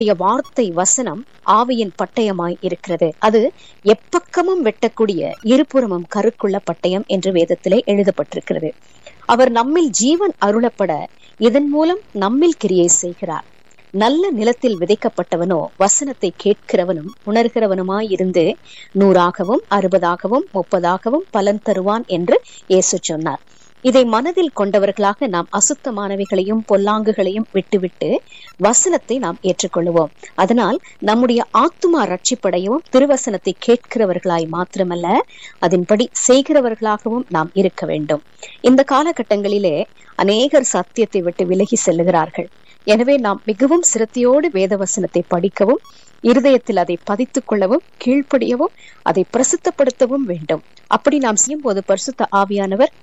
தேவனுடைய வார்த்தை வசனம் ஆவியின் பட்டயமாய் இருக்கிறது அது எப்பக்கமும் வெட்டக்கூடிய இருபுறமும் கருக்குள்ள பட்டயம் என்று வேதத்திலே எழுதப்பட்டிருக்கிறது அவர் நம்மில் ஜீவன் அருளப்பட இதன் மூலம் நம்மில் கிரியை செய்கிறார் நல்ல நிலத்தில் விதைக்கப்பட்டவனோ வசனத்தை கேட்கிறவனும் உணர்கிறவனுமாய் இருந்து நூறாகவும் அறுபதாகவும் முப்பதாகவும் பலன் தருவான் என்று இயேசு சொன்னார் இதை மனதில் கொண்டவர்களாக நாம் அசுத்தமானவைகளையும் பொல்லாங்குகளையும் விட்டுவிட்டு வசனத்தை நாம் ஏற்றுக்கொள்வோம் அதனால் நம்முடைய ஆத்துமா ரட்சிப்படையவும் திருவசனத்தை கேட்கிறவர்களாய் மாத்திரமல்ல அதன்படி செய்கிறவர்களாகவும் நாம் இருக்க வேண்டும் இந்த காலகட்டங்களிலே அநேகர் சத்தியத்தை விட்டு விலகி செல்லுகிறார்கள் எனவே நாம் மிகவும் சிரத்தையோடு வேத வசனத்தை படிக்கவும் இருதயத்தில் அதை பதித்துக் கொள்ளவும் கீழ்ப்படியவும் அதை பிரசித்தப்படுத்தவும் வேண்டும் அப்படி நாம் செய்யும் போது பரிசுத்த ஆவியானவர்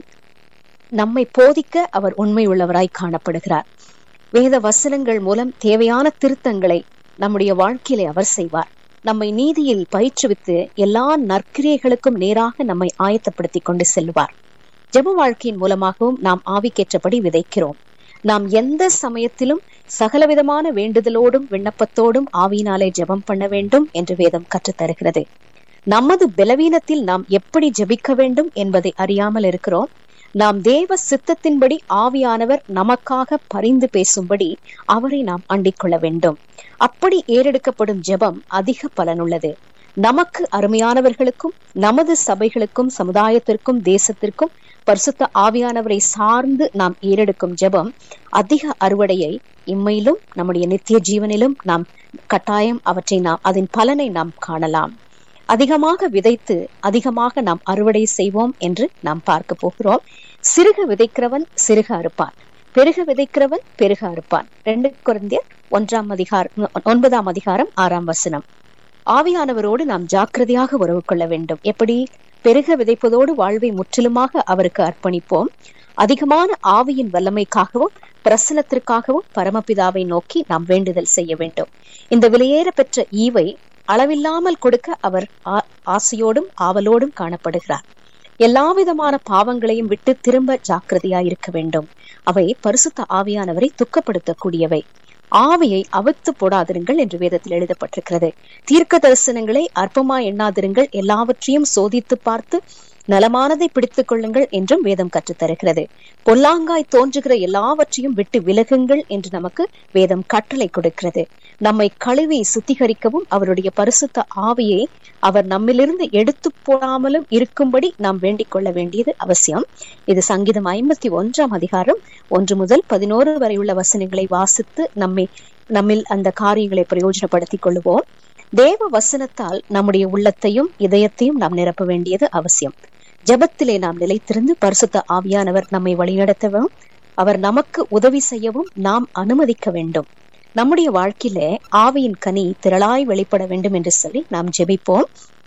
நம்மை போதிக்க அவர் உண்மை உள்ளவராய் காணப்படுகிறார் வேத வசனங்கள் மூலம் தேவையான திருத்தங்களை நம்முடைய வாழ்க்கையிலே அவர் செய்வார் நம்மை நீதியில் பயிற்றுவித்து எல்லா நற்கிரியைகளுக்கும் நேராக நம்மை ஆயத்தப்படுத்தி கொண்டு செல்வார் ஜெப வாழ்க்கையின் மூலமாகவும் நாம் ஆவிக்கேற்றபடி விதைக்கிறோம் நாம் எந்த சமயத்திலும் சகலவிதமான வேண்டுதலோடும் விண்ணப்பத்தோடும் ஆவியினாலே ஜெபம் பண்ண வேண்டும் என்று வேதம் கற்றுத்தருகிறது நமது பலவீனத்தில் நாம் எப்படி ஜெபிக்க வேண்டும் என்பதை அறியாமல் இருக்கிறோம் நாம் தேவ சித்தத்தின்படி ஆவியானவர் நமக்காக பரிந்து பேசும்படி அவரை நாம் அண்டிக் கொள்ள வேண்டும் அப்படி ஏறெடுக்கப்படும் ஜெபம் அதிக பலனுள்ளது நமக்கு அருமையானவர்களுக்கும் நமது சபைகளுக்கும் சமுதாயத்திற்கும் தேசத்திற்கும் பரிசுத்த ஆவியானவரை சார்ந்து நாம் ஏறெடுக்கும் ஜெபம் அதிக அறுவடையை இம்மையிலும் நம்முடைய நித்திய ஜீவனிலும் நாம் கட்டாயம் அவற்றை நாம் அதன் பலனை நாம் காணலாம் அதிகமாக விதைத்து அதிகமாக நாம் அறுவடை செய்வோம் என்று நாம் பார்க்க போகிறோம் சிறுக விதைக்கிறவன் சிறுக அறுப்பான் பெருக விதைக்கிறவன் பெருக அறுப்பான் ரெண்டு குழந்தையர் ஒன்றாம் அதிகாரம் ஒன்பதாம் அதிகாரம் ஆறாம் வசனம் ஆவியானவரோடு நாம் ஜாக்கிரதையாக உறவு கொள்ள வேண்டும் எப்படி பெருக விதைப்பதோடு வாழ்வை முற்றிலுமாக அவருக்கு அர்ப்பணிப்போம் அதிகமான ஆவியின் வல்லமைக்காகவும் பிரசனத்திற்காகவும் பரமபிதாவை நோக்கி நாம் வேண்டுதல் செய்ய வேண்டும் இந்த விலையேற பெற்ற ஈவை அளவில்லாமல் கொடுக்க அவர் ஆசையோடும் ஆவலோடும் காணப்படுகிறார் எல்லா விதமான பாவங்களையும் விட்டு திரும்ப ஜாக்கிரதையாய் இருக்க வேண்டும் அவை பரிசுத்த ஆவியானவரை துக்கப்படுத்தக்கூடியவை ஆவியை அவித்து போடாதிருங்கள் என்று வேதத்தில் எழுதப்பட்டிருக்கிறது தீர்க்க தரிசனங்களை அற்பமா எண்ணாதிருங்கள் எல்லாவற்றையும் சோதித்து பார்த்து நலமானதை பிடித்துக் கொள்ளுங்கள் என்றும் வேதம் கற்றுத்தருகிறது பொல்லாங்காய் தோன்றுகிற எல்லாவற்றையும் விட்டு விலகுங்கள் என்று நமக்கு வேதம் கட்டளை கொடுக்கிறது நம்மை கழுவி சுத்திகரிக்கவும் அவருடைய பரிசுத்த ஆவியை அவர் நம்மிலிருந்து எடுத்து போடாமலும் இருக்கும்படி நாம் வேண்டிக் கொள்ள வேண்டியது அவசியம் இது சங்கீதம் ஐம்பத்தி ஒன்றாம் அதிகாரம் ஒன்று முதல் பதினோரு வரை உள்ள வசனங்களை வாசித்து நம்மை நம்மில் அந்த காரியங்களை பிரயோஜனப்படுத்திக் கொள்வோம் தேவ வசனத்தால் நம்முடைய உள்ளத்தையும் இதயத்தையும் நாம் நிரப்ப வேண்டியது அவசியம் ஜபத்திலே நாம் நிலைத்திருந்து பரிசுத்த ஆவியானவர் நம்மை வழிநடத்தவும் அவர் நமக்கு உதவி செய்யவும் நாம் அனுமதிக்க வேண்டும் நம்முடைய வாழ்க்கையில ஆவியின் கனி திரளாய் வெளிப்பட வேண்டும் என்று சொல்லி நாம் ஜெபிப்போம்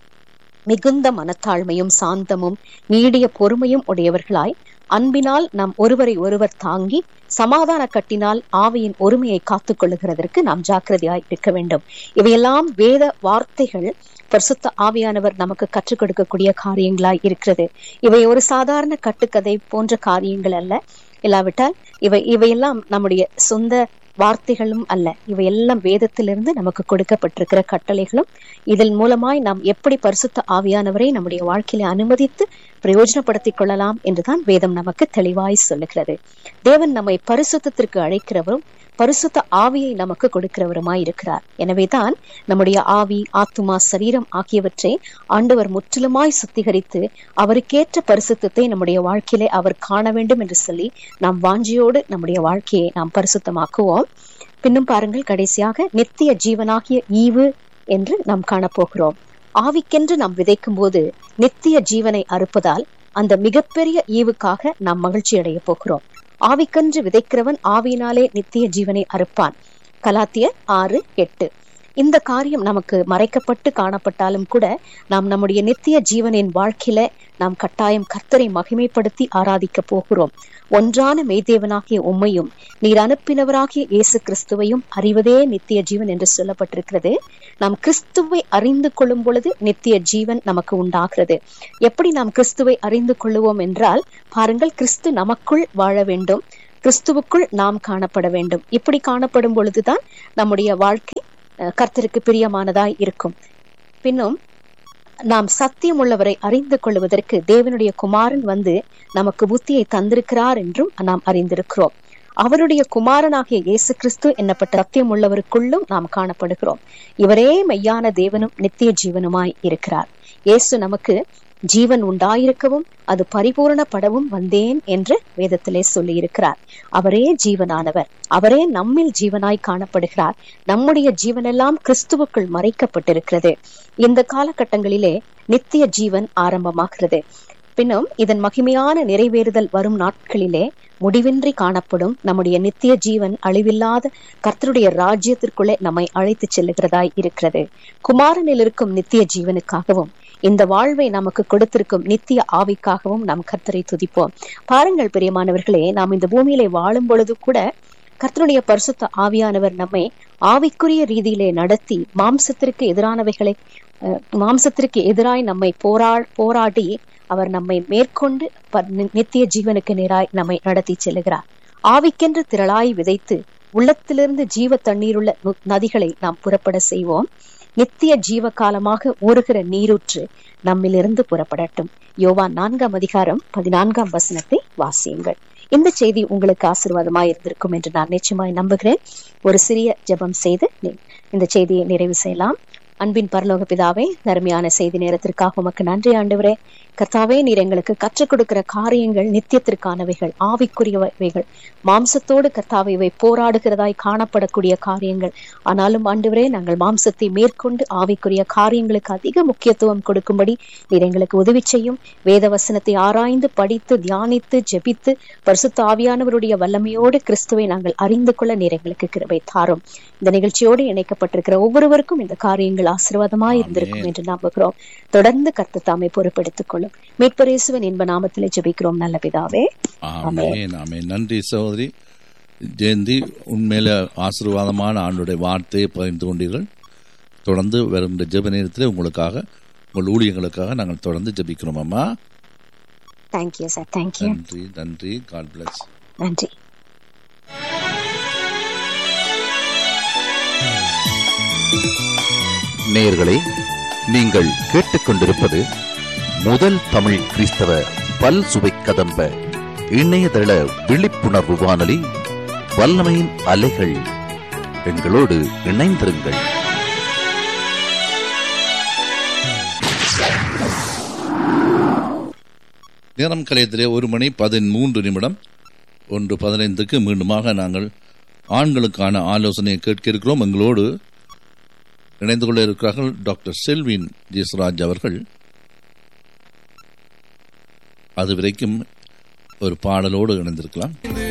மிகுந்த மனத்தாழ்மையும் சாந்தமும் நீடிய பொறுமையும் உடையவர்களாய் அன்பினால் நாம் ஒருவரை ஒருவர் தாங்கி சமாதான கட்டினால் ஆவியின் ஒருமையை காத்துக் கொள்ளுகிறதற்கு நாம் ஜாக்கிரதையாய் இருக்க வேண்டும் இவையெல்லாம் வேத வார்த்தைகள் பரிசுத்த ஆவியானவர் நமக்கு கற்றுக் கொடுக்கக்கூடிய காரியங்களாய் இருக்கிறது இவை ஒரு சாதாரண கட்டுக்கதை போன்ற காரியங்கள் அல்ல இல்லாவிட்டால் இவை இவையெல்லாம் நம்முடைய சொந்த வார்த்தைகளும் அல்ல இவையெல்லாம் வேதத்திலிருந்து நமக்கு கொடுக்கப்பட்டிருக்கிற கட்டளைகளும் இதன் மூலமாய் நாம் எப்படி பரிசுத்த ஆவியானவரை நம்முடைய வாழ்க்கையில அனுமதித்து பிரயோஜனப்படுத்திக் கொள்ளலாம் என்றுதான் வேதம் நமக்கு தெளிவாய் சொல்லுகிறது தேவன் நம்மை பரிசுத்தத்திற்கு அழைக்கிறவரும் பரிசுத்த ஆவியை நமக்கு கொடுக்கிறவருமாய் இருக்கிறார் எனவேதான் நம்முடைய ஆவி ஆத்துமா சரீரம் ஆகியவற்றை ஆண்டவர் முற்றிலுமாய் சுத்திகரித்து அவருக்கேற்ற பரிசுத்தத்தை நம்முடைய வாழ்க்கையிலே அவர் காண வேண்டும் என்று சொல்லி நாம் வாஞ்சியோடு நம்முடைய வாழ்க்கையை நாம் பரிசுத்தமாக்குவோம் பின்னும் பாருங்கள் கடைசியாக நித்திய ஜீவனாகிய ஈவு என்று நாம் காணப்போகிறோம் ஆவிக்கென்று நாம் விதைக்கும் போது நித்திய ஜீவனை அறுப்பதால் அந்த மிகப்பெரிய ஈவுக்காக நாம் மகிழ்ச்சி அடைய போகிறோம் ஆவிக்கன்று விதைக்கிறவன் ஆவியினாலே நித்திய ஜீவனை அறுப்பான் கலாத்தியர் ஆறு எட்டு இந்த காரியம் நமக்கு மறைக்கப்பட்டு காணப்பட்டாலும் கூட நாம் நம்முடைய நித்திய ஜீவனின் வாழ்க்கையில நாம் கட்டாயம் கர்த்தரை மகிமைப்படுத்தி ஆராதிக்க போகிறோம் ஒன்றான மெய்தேவனாகிய உம்மையும் நீர் அனுப்பினவராகிய இயேசு கிறிஸ்துவையும் அறிவதே நித்திய ஜீவன் என்று சொல்லப்பட்டிருக்கிறது நாம் கிறிஸ்துவை அறிந்து கொள்ளும் பொழுது நித்திய ஜீவன் நமக்கு உண்டாகிறது எப்படி நாம் கிறிஸ்துவை அறிந்து கொள்ளுவோம் என்றால் பாருங்கள் கிறிஸ்து நமக்குள் வாழ வேண்டும் கிறிஸ்துவுக்குள் நாம் காணப்பட வேண்டும் இப்படி காணப்படும் பொழுதுதான் நம்முடைய வாழ்க்கை அஹ், கர்த்தருக்கு பிரியமானதாய் இருக்கும் பின்னும் நாம் சத்தியம் உள்ளவரை அறிந்து கொள்வதற்கு தேவனுடைய குமாரன் வந்து நமக்கு புத்தியை தந்திருக்கிறார் என்றும் நாம் அறிந்திருக்கிறோம் அவருடைய குமாரனாகிய இயேசு கிறிஸ்து என்னப்பட்ட சத்தியம் உள்ளவருக்குள்ளும் நாம் காணப்படுகிறோம் இவரே மெய்யான தேவனும் நித்திய ஜீவனுமாய் இருக்கிறார் இயேசு நமக்கு ஜீவன் உண்டாயிருக்கவும் அது பரிபூரணப்படவும் வந்தேன் என்று வேதத்திலே சொல்லி இருக்கிறார் அவரே ஜீவனானவர் அவரே நம்மில் ஜீவனாய் காணப்படுகிறார் நம்முடைய ஜீவனெல்லாம் கிறிஸ்துவுக்குள் மறைக்கப்பட்டிருக்கிறது இந்த காலகட்டங்களிலே நித்திய ஜீவன் ஆரம்பமாகிறது பின்னும் இதன் மகிமையான நிறைவேறுதல் வரும் நாட்களிலே முடிவின்றி காணப்படும் நம்முடைய நித்திய ஜீவன் அழிவில்லாத கர்த்தருடைய ராஜ்யத்திற்குள்ளே நம்மை அழைத்து செல்லுகிறதாய் இருக்கிறது குமாரனில் இருக்கும் நித்திய ஜீவனுக்காகவும் இந்த வாழ்வை நமக்கு கொடுத்திருக்கும் நித்திய ஆவிக்காகவும் நாம் கர்த்தரை துதிப்போம் பாருங்கள் பிரியமானவர்களே நாம் இந்த பூமியிலே வாழும் பொழுது கூட கர்த்தருடைய பரிசுத்த ஆவியானவர் நம்மை ஆவிக்குரிய ரீதியிலே நடத்தி மாம்சத்திற்கு எதிரானவைகளை அஹ், மாம்சத்திற்கு எதிராய் நம்மை போரா போராடி அவர் நம்மை மேற்கொண்டு ப- நி- நித்திய ஜீவனுக்கு நேராய் நம்மை நடத்தி செல்லுகிறார் ஆவிக்கென்று திரளாய் விதைத்து உள்ளத்திலிருந்து ஜீவ தண்ணீருள்ள நு- நதிகளை நாம் புறப்பட செய்வோம் நித்திய ஜீவ காலமாக ஊறுகிற நீரூற்று நம்மிலிருந்து புறப்படட்டும் யோவான் நான்காம் அதிகாரம் பதினான்காம் வசனத்தை வாசியுங்கள் இந்த செய்தி உங்களுக்கு ஆசீர்வாதமாய் இருந்திருக்கும் என்று நான் நிச்சயமாய் நம்புகிறேன் ஒரு சிறிய ஜெபம் செய்து நீ- இந்த செய்தியை நிறைவு செய்யலாம் அன்பின் பரலோக பிதாவே நருமையான செய்தி நேரத்திற்காக உமக்கு நன்றி ஆண்டவரே கர்த்தாவே நீர் எங்களுக்கு கற்றுக் கொடுக்கிற காரியங்கள் நித்தியத்திற்கானவைகள் ஆவிக்குரியவைகள் மாம்சத்தோடு கர்த்தாவை இவை போராடுகிறதாய் காணப்படக்கூடிய காரியங்கள் ஆனாலும் ஆண்டவரே நாங்கள் மாம்சத்தை மேற்கொண்டு ஆவிக்குரிய காரியங்களுக்கு அதிக முக்கியத்துவம் கொடுக்கும்படி நீர் எங்களுக்கு உதவி செய்யும் வேத வசனத்தை ஆராய்ந்து படித்து தியானித்து ஜெபித்து பரிசுத்த ஆவியானவருடைய வல்லமையோடு கிறிஸ்துவை நாங்கள் அறிந்து கொள்ள நீர் எங்களுக்கு கிருபை தாரும் இந்த நிகழ்ச்சியோடு இணைக்கப்பட்டிருக்கிற ஒவ்வொருவருக்கும் இந்த காரியங்கள் ஆசீர்வாதமாய் இருந்திருக்கும் என்று நம்புகிறோம் தொடர்ந்து கர்த்த தாமை பொறுப்பெடுத்துக் கொள்ளும் மீட்பரேசுவன் இன்ப நாமத்திலே ஜெபிக்கிறோம் நல்ல பிதாவே ஆமென் ஆமென் நன்றி சகோதரி ஜெயந்தி உண்மையில ஆசீர்வாதமான ஆண்டுடைய வார்த்தையை பகிர்ந்து கொண்டீர்கள் தொடர்ந்து வருகின்ற ஜெப நேரத்தில் உங்களுக்காக உங்கள் ஊழியங்களுக்காக நாங்கள் தொடர்ந்து ஜெபிக்கிறோம் அம்மா தேங்க்யூ சார் தேங்க்யூ நன்றி நன்றி காட் பிளஸ் நன்றி நேயர்களே நீங்கள் கேட்டுக்கொண்டிருப்பது முதல் தமிழ் கிறிஸ்தவ பல் சுவை கதம்ப இணையதள விழிப்புணர்வு வானொலி வல்லமையின் அலைகள் எங்களோடு இணைந்திருங்கள் நேரம் கலையத்திலே ஒரு மணி பதிமூன்று நிமிடம் ஒன்று பதினைந்துக்கு மீண்டுமாக நாங்கள் ஆண்களுக்கான ஆலோசனையை கேட்க இருக்கிறோம் எங்களோடு இணைந்து கொள்ள இருக்கிறார்கள் டாக்டர் செல்வின் ஜெயசுராஜ் அவர்கள் அது வரைக்கும் ஒரு பாடலோடு இணைந்திருக்கலாம்